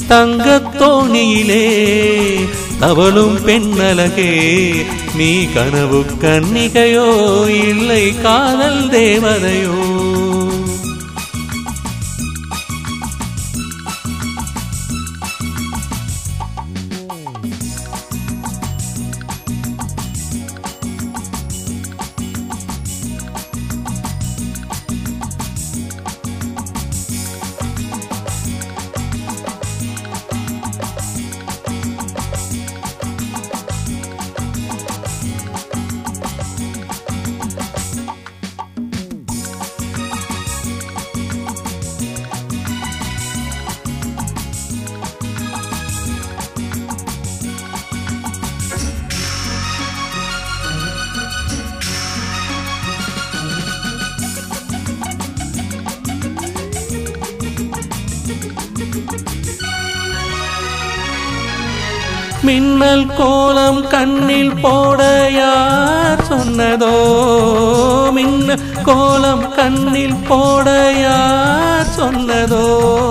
தங்கத்தோணியிலே தவளும் பெண்ணலகே நீ கனவு கன்னிகையோ இல்லை காதல் தேவதையோ மின்னல் கோலம் கண்ணில் போட யார் சொன்னதோ மின்னல் கோலம் கண்ணில் போட யார் சொன்னதோ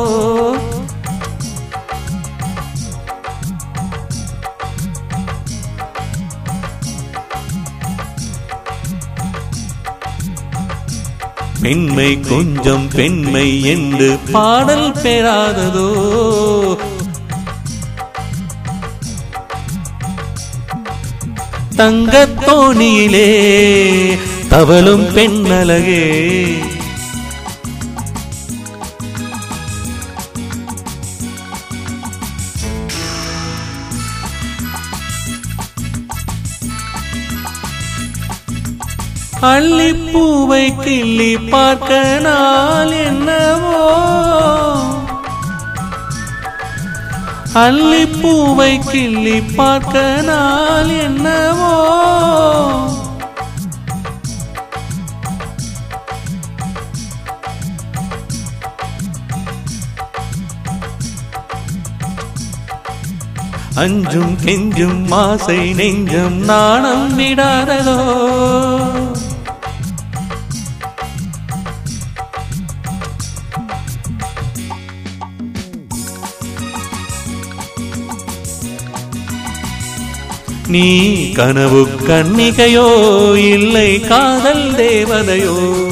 பெண்மை கொஞ்சம் பெண்மை என்று பாடல் பெறாததோ தங்கத்தோணியிலே தவளும் பெண்ணலகே அள்ளிப்பூவை கிள்ளி பார்க்க நாள் என்னவோ அள்ளிப்பூவை கிள்ளி பார்க்க நாள் என்னவோ அஞ்சும் கெஞ்சும் மாசை நெஞ்சம் நாணம் விடாததோ நீ கனவு கன்னிகையோ இல்லை காதல் தேவதையோ